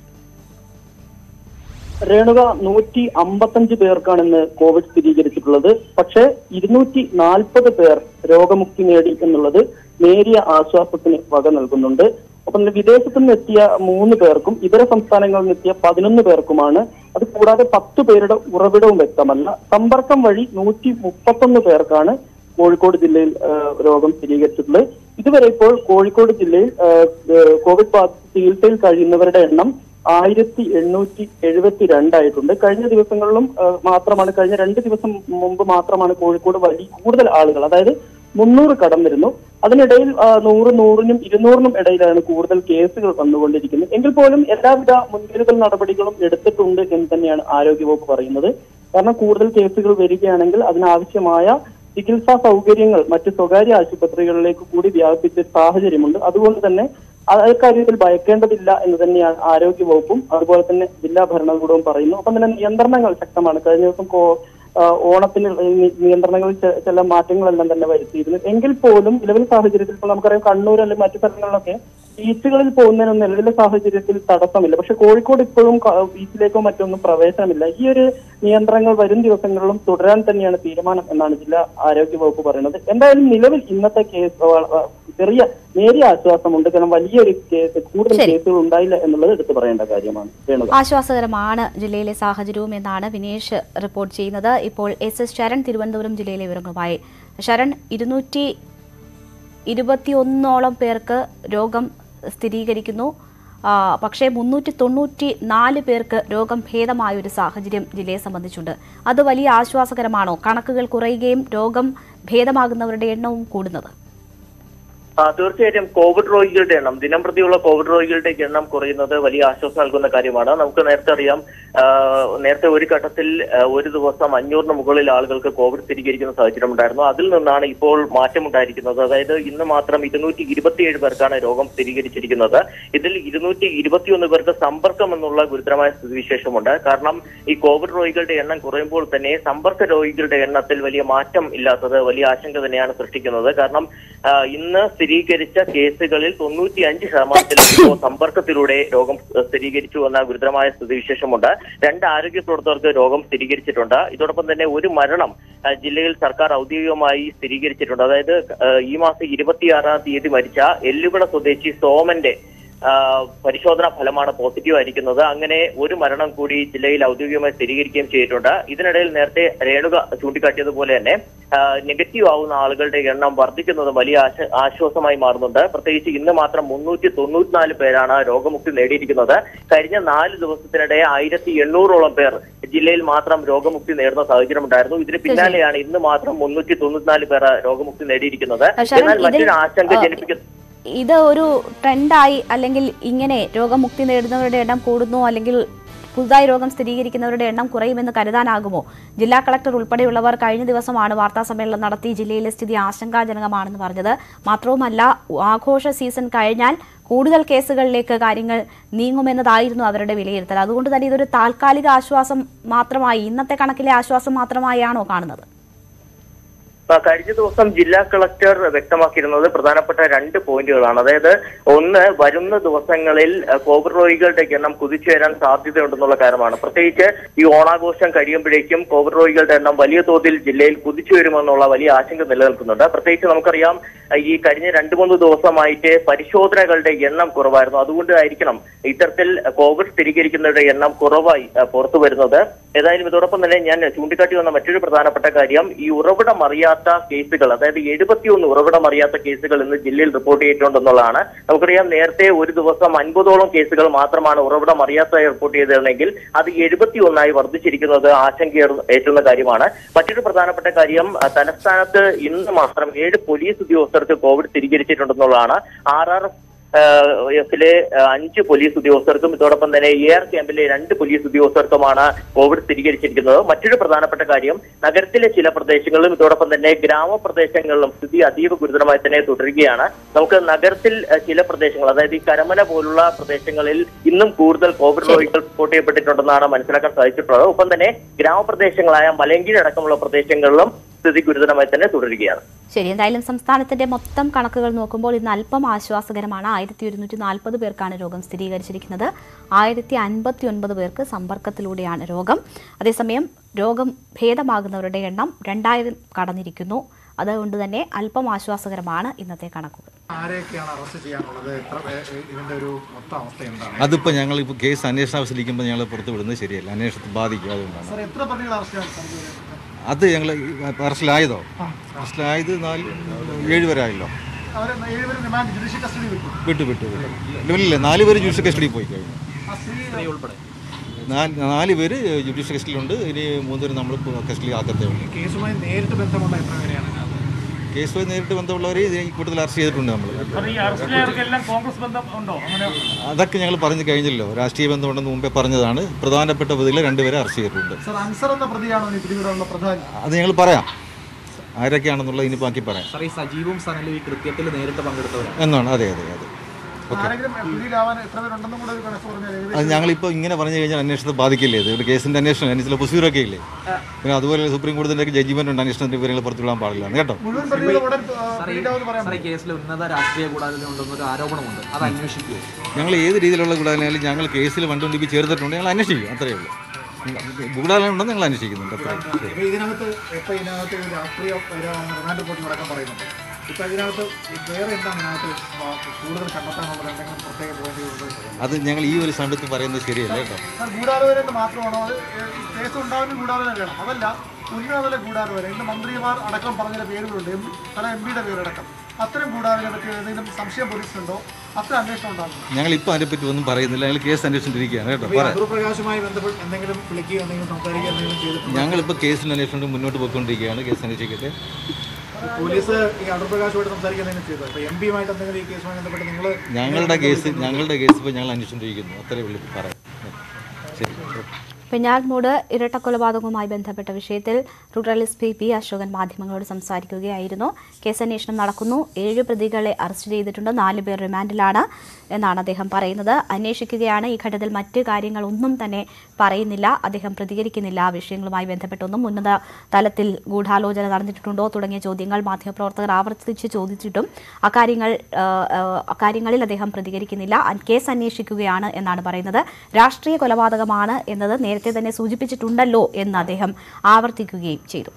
രേണുക നൂറ്റി അമ്പത്തഞ്ച് പേർക്കാണ് ഇന്ന് കോവിഡ് സ്ഥിരീകരിച്ചിട്ടുള്ളത് പക്ഷേ ഇരുന്നൂറ്റി നാൽപ്പത് പേർ രോഗമുക്തി നേടി എന്നുള്ളത് നേരിയ ആശ്വാസത്തിന് വക നൽകുന്നുണ്ട് ഒപ്പം തന്നെ വിദേശത്തു നിന്ന് എത്തിയ മൂന്ന് പേർക്കും ഇതര സംസ്ഥാനങ്ങളിൽ നിന്ന് എത്തിയ പതിനൊന്ന് പേർക്കുമാണ് അത് കൂടാതെ പത്ത് പേരുടെ ഉറവിടവും വ്യക്തമല്ല സമ്പർക്കം വഴി നൂറ്റി മുപ്പത്തൊന്ന് പേർക്കാണ് കോഴിക്കോട് ജില്ലയിൽ ആ, രോഗം സ്ഥിരീകരിച്ചിട്ടുള്ളത് ഇതുവരെ ഇപ്പോൾ കോഴിക്കോട് ജില്ലയിൽ ആ, ഏ, കോവിഡ് ബാധിച്ച് ചികിത്സയിൽ കഴിയുന്നവരുടെ എണ്ണം ആയിരത്തി എണ്ണൂറ്റി എഴുപത്തി രണ്ടായിട്ടുണ്ട് കഴിഞ്ഞ ദിവസങ്ങളിലും ആ, മാത്രമാണ് കഴിഞ്ഞ രണ്ട് ദിവസം മുമ്പ് മാത്രമാണ് കോഴിക്കോട് വലിയ കൂടുതൽ ആളുകൾ അതായത് മുന്നൂറ് കടന്നിരുന്നു അതിനിടയിൽ ആ, നൂറ് നൂറിനും ഇരുന്നൂറിനും ഇടയിലാണ് കൂടുതൽ കേസുകൾ വന്നുകൊണ്ടിരിക്കുന്നത് എങ്കിൽ പോലും എല്ലാവിധ മുൻകരുതൽ നടപടികളും എടുത്തിട്ടുണ്ട് എന്ന് തന്നെയാണ് ആരോഗ്യവകുപ്പ് പറയുന്നത് കാരണം കൂടുതൽ കേസുകൾ വരികയാണെങ്കിൽ അതിനാവശ്യമായ ചികിത്സാ സൗകര്യങ്ങൾ മറ്റ് സ്വകാര്യ ആശുപത്രികളിലേക്ക് കൂടി വ്യാപിപ്പിച്ച സാഹചര്യമുണ്ട് അതുകൊണ്ട് തന്നെ അക്കാര്യത്തിൽ ഭയക്കേണ്ടതില്ല എന്ന് തന്നെയാണ് ആരോഗ്യ വകുപ്പും അതുപോലെ തന്നെ ജില്ലാ ഭരണകൂടവും പറയുന്നു ഒപ്പം തന്നെ നിയന്ത്രണങ്ങൾ ശക്തമാണ് കഴിഞ്ഞ ദിവസം കോ ആ, ഓണത്തിന് നി- നിയന്ത്രണങ്ങളിൽ ചെ- ചില മാറ്റങ്ങളെല്ലാം തന്നെ വരുത്തിയിരുന്നു എങ്കിൽ പോലും നിലവിൽ സാഹചര്യത്തിൽ ഇപ്പോൾ നമുക്കറിയാം കണ്ണൂർ അല്ലെങ്കിൽ മറ്റു സ്ഥലങ്ങളിലൊക്കെ ബീച്ചുകളിൽ പോകുന്നതിനൊന്നും നിലവിലെ സാഹചര്യത്തിൽ തടസ്സമില്ല പക്ഷെ കോഴിക്കോട് ഇപ്പോഴും ക- ബീച്ചിലേക്കോ മറ്റൊന്നും പ്രവേശനമില്ല ഈ ഒരു നിയന്ത്രണങ്ങൾ വരും ദിവസങ്ങളിലും തുടരാൻ തന്നെയാണ് തീരുമാനം എന്നാണ് ജില്ലാ ആരോഗ്യ വകുപ്പ് പറയുന്നത് എന്തായാലും നിലവിൽ ഇന്നത്തെ കേസ് വ- വ- ചെറിയ നേരിയ ആശ്വാസമുണ്ട് കാരണം വലിയൊരു കേസ് കൂടുതൽ ശരി. കേസുകൾ ഉണ്ടായില്ല എന്നുള്ളത് എടുത്തു പറയേണ്ട കാര്യമാണ് വേണുക ആശ്വാസകരമാണ് ജില്ലയിലെ സാഹചര്യവും എന്നാണ് വിനേഷ് റിപ്പോർട്ട് ചെയ്യുന്നത് ഇപ്പോൾ എസ് എസ് ശരൺ തിരുവനന്തപുരം ജില്ലയിലെ വിവരങ്ങളുമായി ശരൺ ഇരുന്നൂറ്റി ഇരുപത്തിയൊന്നോളം പേർക്ക് രോഗം സ്ഥിരീകരിക്കുന്നു ആ, പക്ഷേ മുന്നൂറ്റി തൊണ്ണൂറ്റി നാല് പേർക്ക് രോഗം ഭേദമായ ഒരു സാഹചര്യം ജില്ലയെ സംബന്ധിച്ചുണ്ട് അത് വലിയ ആശ്വാസകരമാണോ കണക്കുകൾ കുറയുകയും രോഗം ഭേദമാകുന്നവരുടെ എണ്ണവും കൂടുന്നത് ആ, തീർച്ചയായിട്ടും കോവിഡ് രോഗികളുടെ എണ്ണം ദിനം പ്രതിയുള്ള കോവിഡ് രോഗികളുടെ എണ്ണം കുറയുന്നത് വലിയ ആശ്വാസം നൽകുന്ന കാര്യമാണ് നമുക്ക് നേരത്തെ അറിയാം ആ, നേരത്തെ ഒരു ഘട്ടത്തിൽ ആ, ഒരു ദിവസം അഞ്ഞൂറിന് മുകളിൽ ആളുകൾക്ക് കോവിഡ് സ്ഥിരീകരിക്കുന്ന സാഹചര്യം ഉണ്ടായിരുന്നു അതിൽ നിന്നാണ് ഇപ്പോൾ മാറ്റമുണ്ടായിരിക്കുന്നത് അതായത് ഇന്ന് മാത്രം ഇരുന്നൂറ്റി ഇരുപത്തിയേഴ് പേർക്കാണ് രോഗം സ്ഥിരീകരിച്ചിരിക്കുന്നത് ഇതിൽ ഇരുന്നൂറ്റി ഇരുപത്തിയൊന്ന് പേർക്ക് സമ്പർക്കം എന്നുള്ള ഗുരുതരമായ സ്ഥിതിവിശേഷമുണ്ട് കാരണം ഈ കോവിഡ് രോഗികളുടെ എണ്ണം കുറയുമ്പോൾ തന്നെ സമ്പർക്ക രോഗികളുടെ എണ്ണത്തിൽ വലിയ മാറ്റം ഇല്ലാത്തത് വലിയ ആശങ്ക തന്നെയാണ് സൃഷ്ടിക്കുന്നത് കാരണം ആ, ഇന്ന് സ്ഥിരീകരിച്ച കേസുകളിൽ തൊണ്ണൂറ്റി അഞ്ച് ശതമാനത്തിലും ഇപ്പോൾ സമ്പർക്കത്തിലൂടെ രോഗം ആ, സ്ഥിരീകരിച്ചു എന്ന ഗുരുതരമായ സ്ഥിതിവിശേഷമുണ്ട് രണ്ട് ആരോഗ്യ പ്രവർത്തകർക്ക് രോഗം സ്ഥിരീകരിച്ചിട്ടുണ്ട് ഇതോടൊപ്പം തന്നെ ഒരു മരണം ആ, ജില്ലയിൽ സർക്കാർ ഔദ്യോഗികമായി സ്ഥിരീകരിച്ചിട്ടുണ്ട് അതായത് ആ, ഈ മാസം ഇരുപത്തിയാറാം തീയതി മരിച്ച എല്ലുവിള സ്വദേശി സോമന്റെ ആ, പരിശോധനാ ഫലമാണ് പോസിറ്റീവ് ആയിരിക്കുന്നത് അങ്ങനെ ഒരു മരണം കൂടി ജില്ലയിൽ ഔദ്യോഗികമായി സ്ഥിരീകരിക്കുകയും ചെയ്തിട്ടുണ്ട് ഇതിനിടയിൽ നേരത്തെ രേണുക ചൂണ്ടിക്കാട്ടിയതുപോലെ തന്നെ ആ, നെഗറ്റീവ് ആവുന്ന ആളുകളുടെ എണ്ണം വർദ്ധിക്കുന്നത് വലിയ ആശ- ആശ്വാസമായി മാറുന്നുണ്ട് പ്രത്യേകിച്ച് ഇന്ന് മാത്രം മുന്നൂറ്റി തൊണ്ണൂറ്റിനാല് പേരാണ് രോഗമുക്തി നേടിയിരിക്കുന്നത് കഴിഞ്ഞ നാല് ദിവസത്തിനിടെ ആയിരത്തി എണ്ണൂറോളം പേർ ജില്ലയിൽ മാത്രം രോഗമുക്തി നേടുന്ന സാഹചര്യം ഉണ്ടായിരുന്നു ഇതിന് പിന്നാലെയാണ് ഇന്ന് മാത്രം മുന്നൂറ്റി തൊണ്ണൂറ്റിനാല് പേർ രോഗമുക്തി നേടിയിരിക്കുന്നത് ശരൺ, എന്നാൽ ഇതിൽ, മറ്റൊരു ആശങ്ക ആ, ജനിപ്പിക്കുന്ന ഇത് ഒരു ട്രെൻഡായി അല്ലെങ്കിൽ ഇങ്ങനെ രോഗമുക്തി നേടുന്നവരുടെ എണ്ണം കൂടുന്നു അല്ലെങ്കിൽ പുതുതായി രോഗം സ്ഥിരീകരിക്കുന്നവരുടെ എണ്ണം കുറയുമെന്ന് കരുതാനാകുമോ ജില്ലാ കളക്ടർ ഉൾപ്പെടെയുള്ളവർ കഴിഞ്ഞ ദിവസമാണ് വാർത്താ സമ്മേളനം നടത്തി ജില്ലയിലെ സ്ഥിതി ആശങ്കാജനകമാണെന്ന് പറഞ്ഞത് മാത്രവുമല്ല ആഘോഷ സീസൺ കഴിഞ്ഞാൽ കൂടുതൽ കേസുകളിലേക്ക് കാര്യങ്ങൾ നീങ്ങുമെന്നതായിരുന്നു അവരുടെ വിലയിരുത്തൽ അതുകൊണ്ട് തന്നെ ഇതൊരു താൽക്കാലിക ആശ്വാസം മാത്രമായി ഇന്നത്തെ കണക്കിലെ ആശ്വാസം മാത്രമായാണോ കാണുന്നത് ആ, കഴിഞ്ഞ ദിവസം ജില്ലാ കളക്ടർ വ്യക്തമാക്കിയിരുന്നത് പ്രധാനപ്പെട്ട രണ്ട് പോയിന്റുകളാണ് അതായത് ഒന്ന് വരുന്ന ദിവസങ്ങളിൽ ആ, കോവിഡ് രോഗികളുടെ എണ്ണം കുതിച്ചുയരാൻ സാധ്യതയുണ്ടെന്നുള്ള കാര്യമാണ് പ്രത്യേകിച്ച് ഈ ഓണാഘോഷം കഴിയുമ്പോഴേക്കും കോവിഡ് രോഗികളുടെ എണ്ണം വലിയ തോതിൽ ജില്ലയിൽ കുതിച്ചുയരുമെന്നുള്ള വലിയ ആശങ്ക നിലനിൽക്കുന്നുണ്ട് പ്രത്യേകിച്ച് നമുക്കറിയാം ആ, ഈ കഴിഞ്ഞ രണ്ടു മൂന്ന് ദിവസമായിട്ട് പരിശോധനകളുടെ എണ്ണം കുറവായിരുന്നു അതുകൊണ്ടായിരിക്കണം ഇത്തരത്തിൽ കോവിഡ് സ്ഥിരീകരിക്കുന്നവരുടെ എണ്ണം കുറവായി ആ, പുറത്തു വരുന്നത് ഏതായാലും ഇതോടൊപ്പം തന്നെ ഞാൻ ചൂണ്ടിക്കാട്ടി വന്ന മറ്റൊരു പ്രധാനപ്പെട്ട കാര്യം ഈ ഉറവിടം അറിയാത്ത കേസുകൾ അതായത് എഴുപത്തിയൊന്ന് ഉറവിടം അറിയാത്ത കേസുകൾ ഇന്ന് ജില്ലയിൽ റിപ്പോർട്ട് ചെയ്തിട്ടുണ്ടെന്നുള്ളതാണ് നമുക്കറിയാം നേരത്തെ ഒരു ദിവസം അൻപതോളം കേസുകൾ മാത്രമാണ് ഉറവിടം അറിയാത്തതായി റിപ്പോർട്ട് ചെയ്തിരുന്നെങ്കിൽ അത് എഴുപത്തിയൊന്നായി വർദ്ധിച്ചിരിക്കുന്നത് ആശങ്ക ഏറ്റുന്ന കാര്യമാണ് മറ്റൊരു പ്രധാനപ്പെട്ട കാര്യം ആ, തലസ്ഥാനത്ത് ഇന്ന് മാത്രം ഏഴ് പോലീസ് ഉദ്യോഗസ്ഥർക്ക് കോവിഡ് സ്ഥിരീകരിച്ചിട്ടുണ്ടെന്നുള്ളതാണ് ആർ ആർ എഫിലെ അഞ്ച് പോലീസ് ഉദ്യോഗസ്ഥർക്കും ഇതോടൊപ്പം തന്നെ എ ആർ ക്യാമ്പിലെ രണ്ട് പോലീസ് ഉദ്യോഗസ്ഥർക്കുമാണ് കോവിഡ് സ്ഥിരീകരിച്ചിരിക്കുന്നത് മറ്റൊരു പ്രധാനപ്പെട്ട കാര്യം നഗരത്തിലെ ചില പ്രദേശങ്ങളിലും ഇതോടൊപ്പം തന്നെ ഗ്രാമപ്രദേശങ്ങളിലും സ്ഥിതി അതീവ ഗുരുതരമായി തന്നെ തുടരുകയാണ് നമുക്ക് നഗരത്തിൽ അഹ്, ചില പ്രദേശങ്ങൾ അതായത് ഈ കരമന പോലുള്ള പ്രദേശങ്ങളിൽ ഇന്നും കൂടുതൽ കോവിഡ് രോഗികൾ റിപ്പോർട്ട് ചെയ്യപ്പെട്ടിട്ടുണ്ടെന്നാണ് മനസ്സിലാക്കാൻ സാധിച്ചിട്ടുള്ളത് ഒപ്പം തന്നെ ഗ്രാമപ്രദേശങ്ങളായ മലയങ്കിരി അടക്കമുള്ള പ്രദേശങ്ങളിലും സ്ഥിതി ഗുരുതരമായി തന്നെ തുടരുകയാണ് ശരി എന്തായാലും സംസ്ഥാനത്തിന്റെ മൊത്തം കണക്കുകൾ നോക്കുമ്പോൾ ഇന്ന് അല്പം ആശ്വാസകരമാണ് ആയിരത്തി ഒരുന്നൂറ്റി നാൽപ്പത് പേർക്കാണ് രോഗം സ്ഥിരീകരിച്ചിരിക്കുന്നത് ആയിരത്തി അൻപത്തി ഒൻപത് പേർക്ക് സമ്പർക്കത്തിലൂടെയാണ് രോഗം അതേസമയം രോഗം ഭേദമാകുന്നവരുടെ എണ്ണം രണ്ടായിരം കടന്നിരിക്കുന്നു അതുകൊണ്ട് തന്നെ അല്പം ആശ്വാസകരമാണ് ഇന്നത്തെ കണക്കുകൾ ആരെയൊക്കെയാണ് അറസ്റ്റ് ചെയ്യാനുള്ളത് എത്ര പേ- ഇതിന്റെ ഒരു മൊത്തം അവസ്ഥ എന്താണ് അതിപ്പോൾ ഞങ്ങൾ ഇപ്പോൾ കേസ് അന്വേഷണ അവസരിക്കുമ്പോൾ ഞങ്ങൾ പുറത്ത് വിടുന്നത് ശരിയല്ല അന്വേഷണത്തെ ബാധിക്കും അതുകൊണ്ടാണ് സാർ എത്ര പ്രതികൾ അറസ്റ്റ് ചെയ്യാൻ അത് ഞങ്ങൾ അറസ്റ്റിലായതോ അറസ്റ്റിലായത് നാല് ഏഴ് പേരായല്ലോ അവർ ഏഴുപേരും റിമാൻഡ് ജുഡീഷ്യൽ കസ്റ്റഡി വിട്ടു വിട്ടു വിട്ടു വിട്ടു ഇല്ല നാല് പേര് ജുഡീഷ്യൽ കസ്റ്റഡി പോയി കഴിഞ്ഞു ആ സ്ത്രീ ഉൾപ്പെടെ നാല് നാല് പേര് ജുഡീഷ്യൽ കസ്റ്റഡിയിലുണ്ട് ഇനി മൂന്ന് പേര് നമ്മൾ കസ്റ്റഡി ആക്കത്തേ ഉള്ളൂ കേസുമായി നേരിട്ട് ബന്ധമുള്ള എത്ര പേരെയാണ് ഇതിനകത്ത്? കേസുമായി നേരിട്ട് ബന്ധമുള്ളവരെ ഇത് ഈ കൂട്ടത്തിൽ അറസ്റ്റ് ചെയ്തിട്ടുണ്ട് നമ്മൾ ഈ അറസ്റ്റിലായവർക്കെല്ലാം കോൺഗ്രസ് ബന്ധം ഉണ്ടോ അങ്ങനെ അതൊക്കെ ഞങ്ങൾ പറഞ്ഞു കഴിഞ്ഞല്ലോ രാഷ്ട്രീയ ബന്ധമുണ്ടെന്ന് മുമ്പേ പറഞ്ഞതാണ് പ്രധാനപ്പെട്ട പ്രതികളെ രണ്ടുപേരെ അറസ്റ്റ് ചെയ്തിട്ടുണ്ട് സാർ അൻസർ എന്ന പ്രതിയാണോ ഈ പിടികൂടാനുള്ള പ്രധാന അത് ഞങ്ങൾ പറയാം ആരൊക്കെയാണെന്നുള്ളത് ഇനി ബാക്കി പറയാം സാർ ഈ സജീവും സനലും ഈ കൃത്യത്തിൽ നേരിട്ട് പങ്കെടുത്തവരാണ് എന്നാണ് അതെ അതെ അതെ ആരെങ്കിലും പിടിയിലാവാൻ എത്ര പേരുണ്ടെന്നും കൂടെ ഒരു കണക്ക് പറഞ്ഞാൽ അത് ഏകദേശം ഞങ്ങളിപ്പോൾ ഇങ്ങനെ പറഞ്ഞു കഴിഞ്ഞാൽ അന്വേഷണത്തെ ബാധിക്കില്ലേ ഇത് ഒരു കേസിൻ്റെ അന്വേഷണം അതിന് ചില പ്രൊസീജിയറൊക്കെ ഇല്ലേ പിന്നെ അതുപോലെ സുപ്രീം കോടതിൻ്റെ ജഡ്ജിമെൻ്റ് ഉണ്ട് അന്വേഷണത്തിൻ്റെ വിവരങ്ങൾ പുറത്തുവിടാൻ പാടില്ല കേട്ടോ മുഴുവൻ പ്രതികളും ഉടൻ ആ, സാറേ, ഈ- പിടിയിലാവുമെന്ന് പറയാൻ സാറേ, ഈ കേസിൽ ഉന്നത രാഷ്ട്രീയ കൂടാതെ ഉണ്ടെന്നൊരു ആരോപണമുണ്ട് അത് അന്വേഷിക്കുമോ ഞങ്ങൾ ഏത് രീതിയിലുള്ള ഗൂഢാലോചനയാലും ഞങ്ങൾ കേസിൽ വണ്ടുകൊണ്ട് ഇപ്പോൾ ചേർത്തിട്ടുണ്ട് ഞങ്ങൾ അന്വേഷിക്കും അത്രയേ ഉള്ളൂ ഗൂഢാലോചന ഉണ്ടെന്ന് ഞങ്ങൾ അന്വേഷിക്കുന്നുണ്ട് അത്രയും ശരി ഇപ്പൊ ഇതിനകത്ത് ഇപ്പൊ ഇതിനകത്ത് ഈ രാഷ്ട്രീയ റിമാൻഡ് റിപ്പോർട്ടിൽ അടക്കം പറയുന്നുണ്ട് ഇപ്പൊ ഇതിനകത്ത് വേറെ എന്താണ് ഇതിനകത്ത് ആ, കൂടുതൽ കണ്ടെത്താനുള്ളത് എന്തെങ്കിലും പ്രത്യേക പോയിന്റുകൾ അത് ഞങ്ങൾ ഈ ഒരു സമയത്ത് പറയുന്നത് ശരിയല്ല കേട്ടോ സാർ ഗൂഢാലോചന എന്ന് മാത്രമാണോ അത് ഏഹ്, കേസ് ഉണ്ടാവുന്ന ഗൂഢാലോചന വേണം അതല്ല ഉന്നതതല ഗൂഢാലോചന ഇന്ന് മന്ത്രിമാർ അടക്കം പറഞ്ഞ പേരുകളുണ്ട് എം പല എം പിയുടെ പേരടക്കം അത്തരം ഗൂഢാലോചന പറ്റി എന്തെങ്കിലും സംശയം പോലീസിനുണ്ടോ അത്തരം അന്വേഷണം ഉണ്ടാകും ഞങ്ങൾ ഇപ്പോൾ അതിനെപ്പറ്റി ഒന്നും പറയുന്നില്ല ഞങ്ങൾ കേസ് അന്വേഷിച്ചിരിക്കുകയാണ് കേട്ടോ പറയാം അടൂർപ്രകാശുമായി ബന്ധപ്പെട്ട് എന്തെങ്കിലും വിളിക്കുകയോ എന്തെങ്കിലും സംസാരിക്കുകയോ എന്തെങ്കിലും ചെയ്തിട്ടുണ്ടോ ഞങ്ങളിപ്പോൾ കേസിൽ അന്വേഷണം മുന്നോട്ട് പോയിക്കൊണ്ടിരിക്കുകയാണ് കേസ് അന്വേഷിക്കട്ടെ പോലീസ് ഈ അടൂർപ്രകാശുമായിട്ട് സംസാരിക്കുക എന്തെങ്കിലും ചെയ്തോ ഇപ്പൊ എം പിയുമായിട്ട് എന്തെങ്കിലും ഈ കേസുമായി ബന്ധപ്പെട്ട് നിങ്ങൾ ഞങ്ങളുടെ കേസ് ഞങ്ങളുടെ കേസ് ഇപ്പോൾ ഞങ്ങൾ അന്വേഷിച്ചുകൊണ്ടിരിക്കുന്നു അത്രേ ഉള്ളൂ ഇപ്പം പറയാം ശരി പെഞ്ഞാൽമൂട് ഇരട്ടക്കൊലപാതകവുമായി ബന്ധപ്പെട്ട വിഷയത്തിൽ rural S P P Ashokan മാധ്യമങ്ങളോട് സംസാരിക്കുകയായിരുന്നു കേസന്വേഷണം നടക്കുന്നു ഏഴ് പ്രതികളെ അറസ്റ്റ് ചെയ്തിട്ടുണ്ട് നാല് പേർ റിമാൻഡിലാണ് എന്നാണ് അദ്ദേഹം പറയുന്നത് അന്വേഷിക്കുകയാണ് ഈ ഘട്ടത്തിൽ മറ്റ് കാര്യങ്ങളൊന്നും തന്നെ പറയുന്നില്ല അദ്ദേഹം പ്രതികരിക്കുന്നില്ല ആ വിഷയങ്ങളുമായി ബന്ധപ്പെട്ടൊന്നും ഉന്നത തലത്തിൽ ഗൂഢാലോചന നടന്നിട്ടുണ്ടോ തുടങ്ങിയ ചോദ്യങ്ങൾ മാധ്യമപ്രവർത്തകർ ആവർത്തിച്ച് ചോദിച്ചിട്ടും അക്കാര്യങ്ങൾ ആ, ആ, അക്കാര്യങ്ങളിൽ അദ്ദേഹം പ്രതികരിക്കുന്നില്ല അൻ- കേസ് അന്വേഷിക്കുകയാണ് എന്നാണ് പറയുന്നത് രാഷ്ട്രീയ കൊലപാതകമാണ് എന്നത് നേരത്തെ തന്നെ സൂചിപ്പിച്ചിട്ടുണ്ടല്ലോ എന്ന് അദ്ദേഹം ആവർത്തിക്കുകയും ചെയ്തു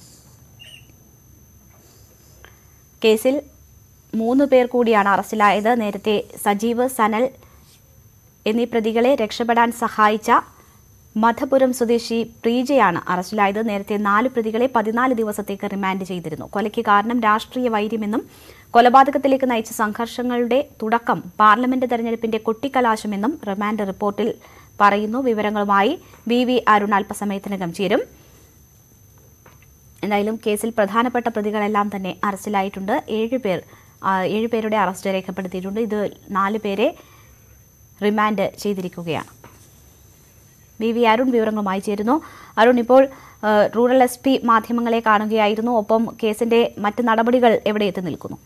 കേസിൽ മൂന്ന് പേർ കൂടിയാണ് അറസ്റ്റിലായത് നേരത്തെ സജീവ് സനൽ എന്നീ പ്രതികളെ രക്ഷപ്പെടാൻ സഹായിച്ച മധപുരം സ്വദേശി പ്രീജയാണ് അറസ്റ്റിലായത് നേരത്തെ നാല് പ്രതികളെ പതിനാല് ദിവസത്തേക്ക് റിമാൻഡ് ചെയ്തിരുന്നു കൊലയ്ക്ക് കാരണം രാഷ്ട്രീയ വൈര്യമെന്നും കൊലപാതകത്തിലേക്ക് നയിച്ച സംഘർഷങ്ങളുടെ തുടക്കം പാർലമെന്റ് തെരഞ്ഞെടുപ്പിന്റെ കൊട്ടിക്കലാശമെന്നും റിമാൻഡ് റിപ്പോർട്ടിൽ പറയുന്നു വിവരങ്ങളുമായി വി വി അരുൺ അല്പസമയത്തിനകം ചേരും എന്തായാലും കേസിൽ പ്രധാനപ്പെട്ട പ്രതികളെല്ലാം തന്നെ അറസ്റ്റിലായിട്ടുണ്ട് ഏഴ് പേർ ആ, ഏഴ് പേരുടെ അറസ്റ്റ് രേഖപ്പെടുത്തിയിട്ടുണ്ട് ഇത് നാല് പേരെ റിമാൻഡ് ചെയ്തിരിക്കുകയാണ് വി വി അരുൺ വിവരങ്ങളുമായി ചേരുന്നു അരുൺ ഇപ്പോൾ ആ, റൂറൽ എസ് പി മാധ്യമങ്ങളെ കാണുകയായിരുന്നു ഒപ്പം കേസിന്റെ മറ്റ് നടപടികൾ എവിടെ എത്തി നിൽക്കുന്നു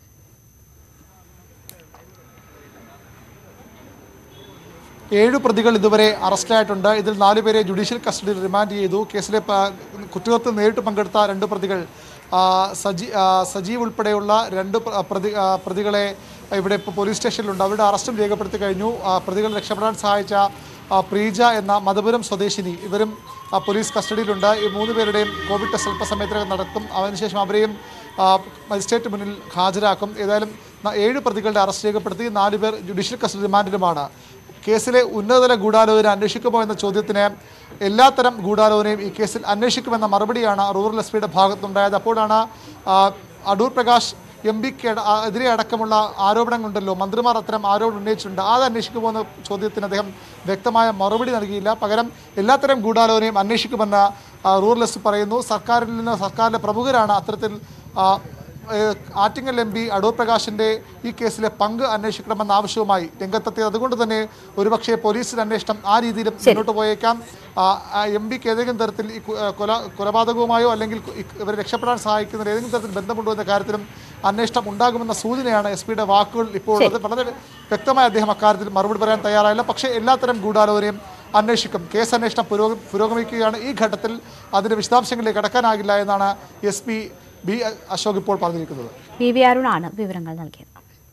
ഏഴ് പ്രതികൾ ഇതുവരെ അറസ്റ്റിലായിട്ടുണ്ട് ഇതിൽ നാലുപേരെ ജുഡീഷ്യൽ കസ്റ്റഡിയിൽ റിമാൻഡ് ചെയ്തു കേസിലെ പ- കുറ്റകൃത്യത്തിൽ നേരിട്ട് പങ്കെടുത്ത രണ്ട് പ്രതികൾ ആ, സജി ആ, സജീവ് ഉൾപ്പെടെയുള്ള രണ്ട് പ്ര- പ്രതി ആ, പ്രതികളെ ഇവിടെ ഇപ്പോൾ പോലീസ് സ്റ്റേഷനിലുണ്ട് അവരുടെ അറസ്റ്റും രേഖപ്പെടുത്തി കഴിഞ്ഞു ആ, പ്രതികൾ രക്ഷപ്പെടാൻ സഹായിച്ച ആ, പ്രീജ എന്ന മധുപുരം സ്വദേശിനി ഇവരും ആ, പോലീസ് കസ്റ്റഡിയിലുണ്ട് ഈ മൂന്ന് പേരുടെയും കോവിഡ് ടെസ്റ്റ് അല്പസമയത്തിനകം നടത്തും അതിനുശേഷം അവരെയും ആ, മജിസ്ട്രേറ്റ് മുന്നിൽ ഹാജരാക്കും ഏതായാലും ന- ഏഴ് പ്രതികളുടെ അറസ്റ്റ് രേഖപ്പെടുത്തി നാല് പേർ ജുഡീഷ്യൽ കസ്റ്റഡി റിമാൻഡിലുമാണ് കേസിലെ ഉന്നതതല ഗൂഢാലോചന അന്വേഷിക്കുമോ എന്ന ചോദ്യത്തിന് എല്ലാത്തരം ഗൂഢാലോചനയും ഈ കേസിൽ അന്വേഷിക്കുമെന്ന മറുപടിയാണ് റൂറൽ എസ് പിയുടെ ഭാഗത്തുണ്ടായത് അപ്പോഴാണ് ആ, അടൂർ പ്രകാശ് എം പിക്ക് എതിരെ അടക്കമുള്ള ആരോപണങ്ങളുണ്ടല്ലോ മന്ത്രിമാർ അത്തരം ആരോപണം ഉന്നയിച്ചിട്ടുണ്ട് അത് അന്വേഷിക്കുമോ എന്ന ചോദ്യത്തിന് അദ്ദേഹം വ്യക്തമായ മറുപടി നൽകിയില്ല പകരം എല്ലാത്തരം ഗൂഢാലോചനയും അന്വേഷിക്കുമെന്ന് ആ, റൂറൽ എസ് പി പറയുന്നു സർക്കാരിൽ നിന്ന് സർക്കാരിലെ പ്രമുഖരാണ് അത്തരത്തിൽ ആ, ഏഹ് ആറ്റിങ്ങൽ എം പി അടൂർ പ്രകാശിന്റെ ഈ കേസിലെ പങ്ക് അന്വേഷിക്കണമെന്ന ആവശ്യവുമായി രംഗത്തെത്തിയത് അതുകൊണ്ട് തന്നെ ഒരുപക്ഷെ പോലീസിന്റെ അന്വേഷണം ആ രീതിയിലും മുന്നോട്ട് പോയേക്കാം എം പിക്ക് ഏതെങ്കിലും തരത്തിൽ ഈ കു- ഏഹ് കൊല കൊലപാതകവുമായോ അല്ലെങ്കിൽ കു- ഈ ഇവരെ രക്ഷപ്പെടാൻ സഹായിക്കുന്ന ഏതെങ്കിലും തരത്തിൽ ബന്ധമുണ്ടോ എന്ന കാര്യത്തിലും അന്വേഷണം ഉണ്ടാകുമെന്ന സൂചനയാണ് എസ് പിയുടെ വാക്കുകൾ ഇപ്പോൾ ഉള്ളത് വളരെ വ്യക്തമായി അദ്ദേഹം അക്കാര്യത്തിൽ മറുപടി പറയാൻ തയ്യാറായില്ല പക്ഷേ എല്ലാത്തരം ഗൂഢാലോചനയും അന്വേഷിക്കും കേസ് അന്വേഷണം പുരോഗ പുരോഗമിക്കുകയാണ് ഈ ഘട്ടത്തിൽ അതിന്റെ വിശദാംശങ്ങളിലേക്ക് കടക്കാനാകില്ല എന്നാണ് എസ് പി ബി അശോക് ഇപ്പോൾ പറഞ്ഞിരിക്കുന്നത് വി വി അരുണാണ് വിവരങ്ങൾ നൽകിയത്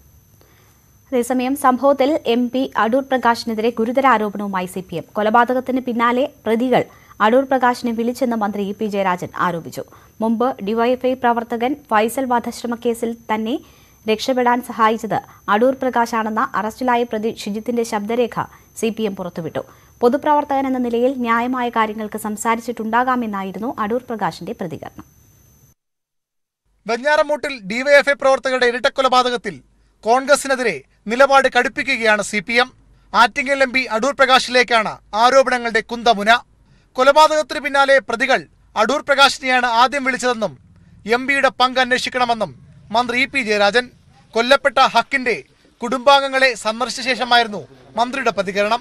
അതേസമയം സംഭവത്തിൽ എം പി അടൂർ പ്രകാശിനെതിരെ ഗുരുതര ആരോപണവുമായി സി പി എം കൊലപാതകത്തിന് പിന്നാലെ പ്രതികൾ അടൂർ പ്രകാശിനെ വിളിച്ചെന്ന് മന്ത്രി ഇ പി ജയരാജൻ ആരോപിച്ചു മുമ്പ് ഡിവൈഎഫ്ഐ പ്രവർത്തകൻ ഫൈസൽ വധശ്രമ കേസിൽ തന്നെ രക്ഷപ്പെടാൻ സഹായിച്ചത് അടൂർ പ്രകാശാണെന്ന അറസ്റ്റിലായ പ്രതി ഷിജിത്തിന്റെ ശബ്ദരേഖ സി പി എം പുറത്തുവിട്ടു പൊതുപ്രവർത്തകൻ എന്ന നിലയിൽ ന്യായമായ കാര്യങ്ങൾക്ക് സംസാരിച്ചിട്ടുണ്ടാകാമെന്നായിരുന്നു അടൂർ പ്രകാശിന്റെ പ്രതികരണം വെഞ്ഞാറമൂട്ടിൽ ഡിവൈഎഫ്ഐ പ്രവർത്തകരുടെ ഇരട്ടക്കൊലപാതകത്തിൽ കോൺഗ്രസിനെതിരെ നിലപാട് കടുപ്പിക്കുകയാണ് C P M Attingal M P Adoor പ്രകാശിലേക്കാണ് ആരോപണങ്ങളുടെ കുന്തമുന കൊലപാതകത്തിന് പിന്നാലെ പ്രതികൾ അടൂർ പ്രകാശിനെയാണ് ആദ്യം വിളിച്ചതെന്നും എം പിയുടെ പങ്ക് അന്വേഷിക്കണമെന്നും മന്ത്രി ഇ പി ജയരാജൻ കൊല്ലപ്പെട്ട ഹക്കിന്റെ കുടുംബാംഗങ്ങളെ സന്ദർശിച്ച ശേഷമായിരുന്നു മന്ത്രിയുടെ പ്രതികരണം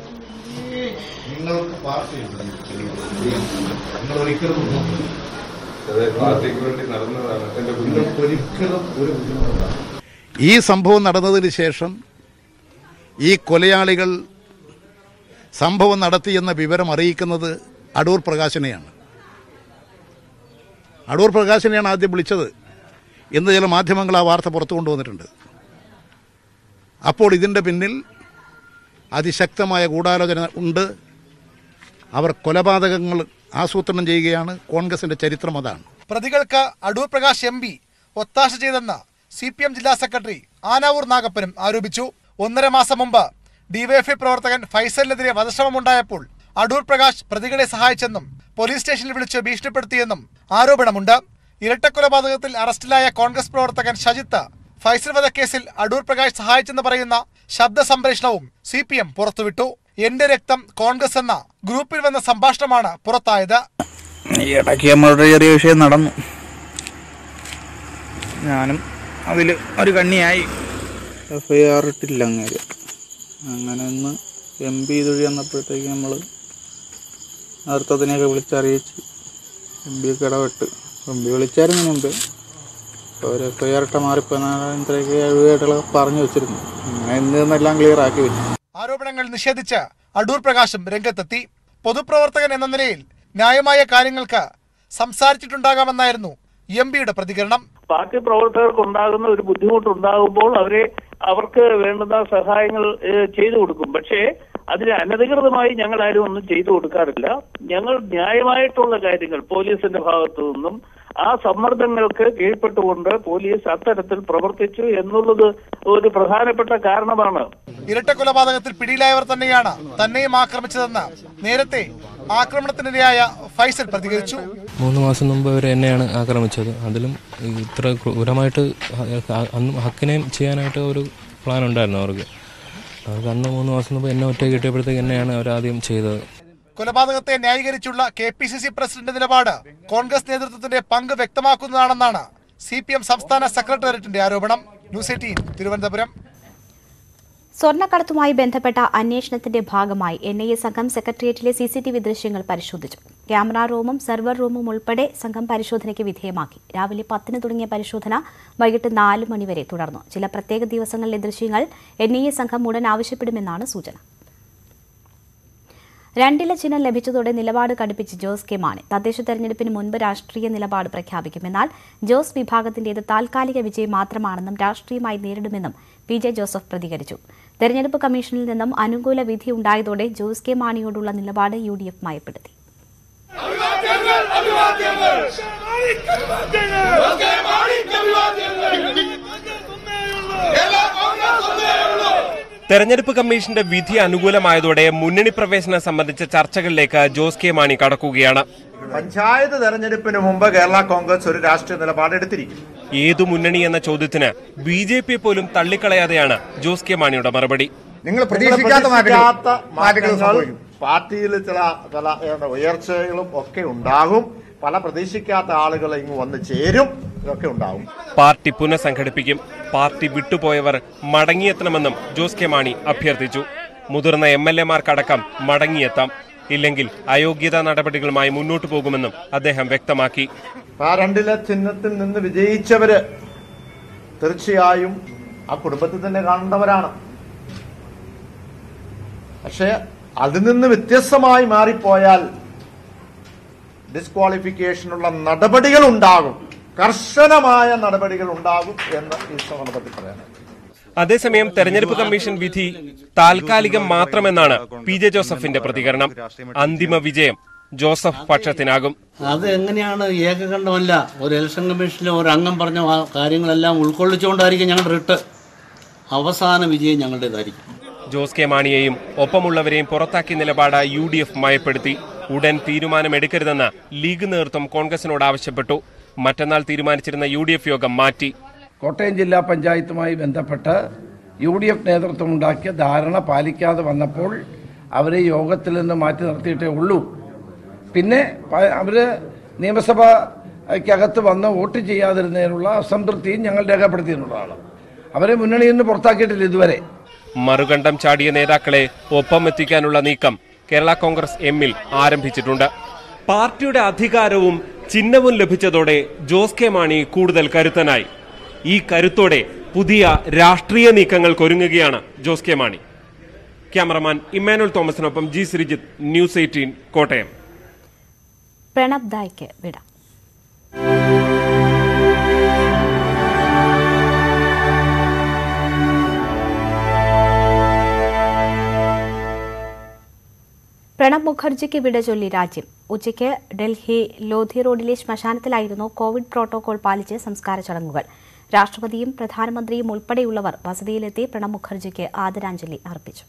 നിങ്ങൾക്ക് പാർട്ടിയുണ്ട് നിങ്ങൾ ഒരിക്കലും ഈ സംഭവം നടന്നതിന് ശേഷം ഈ കൊലയാളികൾ സംഭവം നടത്തിയെന്ന വിവരം അറിയിക്കുന്നത് അടൂർ പ്രകാശനെയാണ് അടൂർ പ്രകാശനെയാണ് ആദ്യം വിളിച്ചത് എന്ന് ചില മാധ്യമങ്ങൾ ആ വാർത്ത പുറത്തു കൊണ്ടുവന്നിട്ടുണ്ട് അപ്പോൾ ഇതിൻ്റെ പിന്നിൽ അതിശക്തമായ ഗൂഢാലോചന ഉണ്ട് അവർ കൊലപാതകങ്ങൾ ആസൂത്രണം ചെയ്യുകയാണ് കോൺഗ്രസിൻ്റെ ചരിത്രം അതാണ് പ്രതികൾക്ക് അടൂർ പ്രകാശ് എം പി ഒത്താശ ചെയ്തെന്ന് സി പി എം ജില്ലാ സെക്രട്ടറി ആനാവൂർ നാഗപ്പനും ആരോപിച്ചു ഒന്നര മാസം മുമ്പ് ഡിവൈഎഫ്ഐ പ്രവർത്തകൻ ഫൈസലിനെതിരെ വധശ്രമമുണ്ടായപ്പോൾ അടൂർ പ്രകാശ് പ്രതികളെ സഹായിച്ചെന്നും പോലീസ് സ്റ്റേഷനിൽ വിളിച്ച് ഭീഷണിപ്പെടുത്തിയെന്നും ആരോപണമുണ്ട് ഇരട്ടക്കൊലപാതകത്തിൽ അറസ്റ്റിലായ കോൺഗ്രസ് പ്രവർത്തകൻ ഷജിത്ത് ഫൈസൽ വധക്കേസിൽ അടൂർ പ്രകാശ് സഹായിച്ചെന്ന് പറയുന്ന ശബ്ദ സംപ്രേഷണവും സി പി എം പുറത്തുവിട്ടു എന്റെ രക്തം കോൺഗ്രസ് എന്ന ഗ്രൂപ്പിൽ വന്ന സംഭാഷണമാണ് പുറത്തായത് ഈ ഇടയ്ക്ക് നമ്മളുടെ ചെറിയ വിഷയം നടന്നു ഞാനും അതിൽ ഒരു കണ്ണിയായി എഫ് ഐ ആർ ഇട്ടില്ല അങ്ങനെ അങ്ങനെ ഒന്ന് എം പി ഇതൊഴി വന്നപ്പോഴത്തേക്ക് നമ്മൾ നേതൃത്വത്തിനെയൊക്കെ വിളിച്ചറിയിച്ച് എം പി ഒക്കെ ഇടപെട്ട് എം പി വിളിച്ചായിരുന്നു മുമ്പ് ഒരു എഫ് ഐ ആർ ഇട്ട മാറിപ്പോയത്രയൊക്കെ എഴുതിയായിട്ടുള്ള പറഞ്ഞു വെച്ചിരുന്നു അങ്ങനെ ഇന്ന് നിന്നെല്ലാം ക്ലിയർ ആക്കി വെച്ചു ആരോപണങ്ങൾ നിഷേധിച്ച് അടൂർ പ്രകാശും രംഗത്തെത്തി പൊതുപ്രവർത്തകൻ എന്ന നിലയിൽ ന്യായമായ കാര്യങ്ങൾക്ക് സംസാരിച്ചിട്ടുണ്ടാകാമെന്നായിരുന്നു എം പിയുടെ പ്രതികരണം പാർട്ടി പ്രവർത്തകർക്ക് ഉണ്ടാകുന്ന ഒരു ബുദ്ധിമുട്ടുണ്ടാകുമ്പോൾ അവരെ അവർക്ക് വേണ്ടുന്ന സഹായങ്ങൾ ഏഹ്, ചെയ്തു കൊടുക്കും പക്ഷേ അതിന് അനധികൃതമായി ഞങ്ങൾ ആരും ഒന്നും ചെയ്തു കൊടുക്കാറില്ല ഞങ്ങൾ ന്യായമായിട്ടുള്ള കാര്യങ്ങൾ പോലീസിന്റെ ഭാഗത്തു നിന്നും ആ സമ്മർദ്ദങ്ങൾക്ക് കീഴ്പ്പെട്ടുകൊണ്ട് പോലീസ് അത്തരത്തിൽ പ്രവർത്തിച്ചു എന്നുള്ളത് ഒരു പ്രധാനപ്പെട്ട കാരണമാണ് ഇരട്ട കൊലപാതകത്തിൽ പിടിയിലായവർ തന്നെയാണ് തന്നെയും ആക്രമിച്ചതെന്ന് നേരത്തെ ആക്രമണത്തിനിരയായ ഫൈസൽ പ്രതികരിച്ചു മൂന്ന് മാസം മുമ്പ് അവർ എന്നെയാണ് ആക്രമിച്ചത് അതിലും ഇത്ര ക്രൂരമായിട്ട് ഹ- അന്ന് ഹക്കിനെയും ചെയ്യാനായിട്ട് ഒരു പ്ലാൻ ഉണ്ടായിരുന്നു അവർക്ക് അവർക്ക് അന്ന് മൂന്ന് മാസം മുമ്പ് എന്നെ ഒറ്റ കിട്ടിയപ്പോഴത്തേക്ക് എന്നെയാണ് അവർ ആദ്യം ചെയ്തത് കൊലപാതകത്തെ ന്യായീകരിച്ചുള്ള K P C C president നിലപാട് കോൺഗ്രസ് നേതൃത്വത്തിന്റെ പങ്ക് വ്യക്തമാക്കുന്നതാണെന്നാണ് സി പി എം സംസ്ഥാന സെക്രട്ടേറിയറ്റിന്റെ ആരോപണം ന്യൂസ് എയ്റ്റീൻ തിരുവനന്തപുരം സ്വർണ്ണക്കടത്തുമായി ബന്ധപ്പെട്ട അന്വേഷണത്തിന്റെ ഭാഗമായി എൻ ഐ എ സംഘം സെക്രട്ടേറിയറ്റിലെ സി സി ടി വി ദൃശ്യങ്ങൾ പരിശോധിച്ചു ക്യാമറ റൂമും സെർവർ റൂമും ഉൾപ്പെടെ സംഘം പരിശോധനയ്ക്ക് വിധേയമാക്കി രാവിലെ പത്തിന് തുടങ്ങിയ പരിശോധന വൈകിട്ട് നാല് മണിവരെ തുടർന്നു ചില പ്രത്യേക ദിവസങ്ങളിലെ ദൃശ്യങ്ങൾ എൻ ഐ എ സംഘം ഉടൻ ആവശ്യപ്പെടുമെന്നാണ് സൂചന രണ്ടില ചിഹ്നം ലഭിച്ചതോടെ നിലപാട് കടുപ്പിച്ച് ജോസ് കെ മാണി തദ്ദേശ തെരഞ്ഞെടുപ്പിന് മുൻപ് രാഷ്ട്രീയ നിലപാട് പ്രഖ്യാപിക്കും എന്നാൽ ജോസ് വിഭാഗത്തിന്റേത് താൽക്കാലിക വിജയം മാത്രമാണെന്നും രാഷ്ട്രീയമായി നേരിടുമെന്നും പി ജെ ജോസഫ് പ്രതികരിച്ചു തെരഞ്ഞെടുപ്പ് കമ്മീഷനിൽ നിന്നും അനുകൂല വിധി ഉണ്ടായതോടെ ജോസ് കെ മാണിയോടുള്ള നിലപാട് യു ഡി എഫ് മയപ്പെടുത്തി തെരഞ്ഞെടുപ്പ് കമ്മീഷന്റെ വിധി അനുകൂലമായതോടെ മുന്നണി പ്രവേശനം സംബന്ധിച്ച ചർച്ചകളിലേക്ക് ജോസ് കെ മാണി കടക്കുകയാണ് പഞ്ചായത്ത് തെരഞ്ഞെടുപ്പിന് മുമ്പ് കേരള കോൺഗ്രസ് ഒരു രാഷ്ട്രീയ നിലപാടെടുത്തിരിക്കും ഏതു മുന്നണി എന്ന ചോദ്യത്തിന് ബി ജെ പി പോലും തള്ളിക്കളയാതെയാണ് ജോസ് കെ മാണിയുടെ മറുപടി നിങ്ങൾ പ്രതീക്ഷിക്കാത്ത പ്രതീക്ഷിക്കാത്ത മാറ്റങ്ങൾ മാറ്റങ്ങൾ സംഭവിക്കും. പാർട്ടിയിൽ ചില ചില ഏതാ, ഉയർച്ചകളും ഒക്കെ ഉണ്ടാകും പല പ്രതീക്ഷിക്കാത്ത ആളുകൾ ഇങ്ങ് വന്ന് ചേരും ഇതൊക്കെ ഉണ്ടാകും പാർട്ടി പുനഃസംഘടിപ്പിക്കും പാർട്ടി വിട്ടുപോയവർ മടങ്ങിയെത്തണമെന്നും ജോസ് കെ മാണി അഭ്യർത്ഥിച്ചു മുതിർന്ന എം എൽ എമാർക്കടക്കം മടങ്ങിയെത്താം ഇല്ലെങ്കിൽ അയോഗ്യതാ നടപടികളുമായി മുന്നോട്ടു പോകുമെന്നും അദ്ദേഹം വ്യക്തമാക്കി ആ രണ്ടിലെ ചിഹ്നത്തിൽ നിന്ന് വിജയിച്ചവര് തീർച്ചയായും ആ കുടുംബത്തിൽ തന്നെ കാണേണ്ടവരാണ് പക്ഷെ അതിൽ നിന്ന് വ്യത്യസ്തമായി മാറിപ്പോയാൽ ഡിസ്ക്വാളിഫിക്കേഷനുള്ള നടപടികൾ ഉണ്ടാകും കർശനമായ നടപടികൾ ഉണ്ടാകും എന്ന് ഈ സന്ദർഭത്തിൽ പറയാം അതേസമയം തെരഞ്ഞെടുപ്പ് കമ്മീഷൻ വിധി താൽക്കാലികം മാത്രമെന്നാണ് പി ജെ ജോസഫിന്റെ പ്രതികരണം അന്തിമ വിജയം ജോസഫ് പക്ഷത്തിനാകും അത് എങ്ങനെയാണ് ഏകകണ്ഠമല്ല ഒരു ഇലക്ഷൻ കമ്മീഷനിലെ ഒരു അംഗം പറഞ്ഞ ആ കാര്യങ്ങളെല്ലാം ഉൾക്കൊള്ളിച്ചുകൊണ്ടായിരിക്കും ഞങ്ങളുടെ റിട്ട് അവസാന വിജയം ഞങ്ങളുടേതായിരിക്കും ജോസ് കെ മാണിയെയും ഒപ്പമുള്ളവരെയും പുറത്താക്കിയ നിലപാട് യു ഡി എഫ് മയപ്പെടുത്തി ഉടൻ തീരുമാനമെടുക്കരുതെന്ന് ലീഗ് നേതൃത്വം കോൺഗ്രസിനോട് ആവശ്യപ്പെട്ടു മറ്റന്നാൾ തീരുമാനിച്ചിരുന്ന യു ഡി എഫ് യോഗം മാറ്റി കോട്ടയം ജില്ലാ പഞ്ചായത്തുമായി ബന്ധപ്പെട്ട് യു ഡി എഫ് നേതൃത്വം ഉണ്ടാക്കിയ ധാരണ പാലിക്കാതെ വന്നപ്പോൾ അവരെ യോഗത്തിൽ നിന്ന് മാറ്റി നിർത്തിയിട്ടേ ഉള്ളൂ പിന്നെ പ- അവര് നിയമസഭയ്ക്കകത്ത് വന്ന് വോട്ട് ചെയ്യാതിരുന്നതിനുള്ള അസംതൃപ്തിയും ഞങ്ങൾ രേഖപ്പെടുത്തിയെന്നുള്ളതാണ് അവരെ മുന്നണിയിൽ നിന്ന് പുറത്താക്കിയിട്ടില്ല ഇതുവരെ മറുകണ്ഠം ചാടിയ നേതാക്കളെ ഒപ്പം എത്തിക്കാനുള്ള നീക്കം കേരള കോൺഗ്രസ് എമ്മിൽ ആരംഭിച്ചിട്ടുണ്ട് പാർട്ടിയുടെ അധികാരവും ചിഹ്നവും ലഭിച്ചതോടെ ജോസ് കെ മാണി കൂടുതൽ കരുത്തനായി ഈ കരുത്തോടെ പുതിയ രാഷ്ട്രീയ നീക്കങ്ങൾക്കൊരുങ്ങുകയാണ് ജോസ് കെ മാണി ക്യാമറമാൻ ഇമ്മാനുവൽ തോമസിനൊപ്പം G Sreejith news eighteen Kottayam Pranab ദായ്ക്ക് വിട പ്രണബ് മുഖർജിക്ക് വിട ചൊല്ലി രാജ്യം ഉച്ചയ്ക്ക് ഡൽഹി ലോധി റോഡിലെ ശ്മശാനത്തിലായിരുന്നു കോവിഡ് പ്രോട്ടോകോൾ പാലിച്ച് സംസ്കാര ചടങ്ങുകൾ രാഷ്ട്രപതിയും പ്രധാനമന്ത്രിയും ഉൾപ്പെടെയുള്ളവർ വസതിയിലെത്തി പ്രണബ് മുഖർജിക്ക് ആദരാഞ്ജലി അർപ്പിച്ചു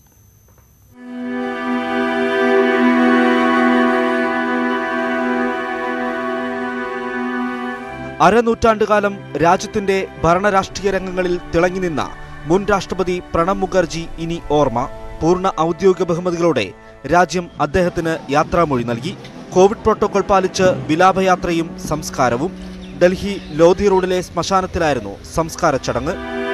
അരനൂറ്റാണ്ടുകാലം രാജ്യത്തിന്റെ ഭരണരാഷ്ട്രീയ രംഗങ്ങളിൽ തിളങ്ങി നിന്ന മുൻ രാഷ്ട്രപതി പ്രണബ് മുഖർജി ഇനി ഓർമ്മ പൂർണ്ണ ഔദ്യോഗിക ബഹുമതികളോടെ രാജ്യം അദ്ദേഹത്തിന് യാത്രാമൊഴി നൽകി കോവിഡ് പ്രോട്ടോകോൾ പാലിച്ച് വിലാപയാത്രയും സംസ്കാരവും ഡൽഹി ലോധി റോഡിലെ ശ്മശാനത്തിലായിരുന്നു സംസ്കാര ചടങ്ങ്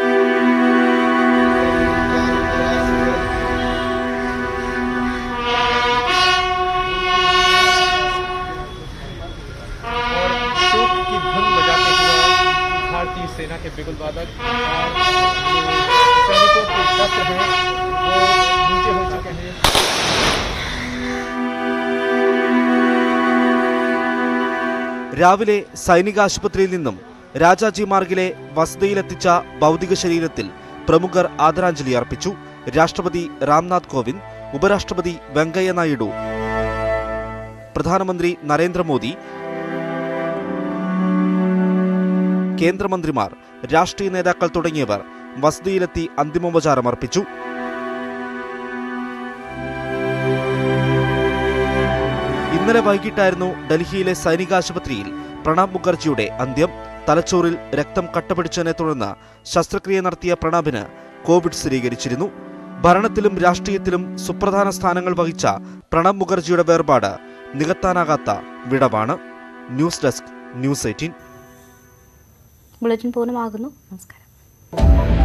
शोक की धुन बजाते हुए भारतीय सेना के बिगुल वादक और जो सैनिकों के शस्त्र हैं वो नीचे हो चुके हैं രാവിലെ സൈനികാശുപത്രിയിൽ നിന്നും രാജാജി മാർഗിലെ വസതിയിലെത്തിച്ച ഭൗതിക ശരീരത്തിൽ പ്രമുഖർ ആദരാഞ്ജലി അർപ്പിച്ചു രാഷ്ട്രപതി രാംനാഥ് കോവിന്ദ് ഉപരാഷ്ട്രപതി വെങ്കയ്യ നായിഡു പ്രധാനമന്ത്രി നരേന്ദ്രമോദി കേന്ദ്രമന്ത്രിമാർ രാഷ്ട്രീയ നേതാക്കൾ തുടങ്ങിയവർ വസതിയിലെത്തി അന്തിമോപചാരം അർപ്പിച്ചു ഇന്നലെ വൈകിട്ടായിരുന്നു ഡൽഹിയിലെ സൈനികാശുപത്രിയിൽ പ്രണബ് മുഖർജിയുടെ അന്ത്യം തലച്ചോറിൽ രക്തം കട്ടപിടിച്ചതിനെ തുടർന്ന് ശസ്ത്രക്രിയ നടത്തിയ പ്രണബിന് കോവിഡ് സ്ഥിരീകരിച്ചിരുന്നു ഭരണത്തിലും രാഷ്ട്രീയത്തിലും സുപ്രധാന സ്ഥാനങ്ങൾ വഹിച്ച പ്രണബ് മുഖർജിയുടെ വേർപാട് നികത്താനാകാത്ത വിടവാണ് news desk news eighteen bulletin പൂർണ്ണമാകുന്നു നമസ്കാരം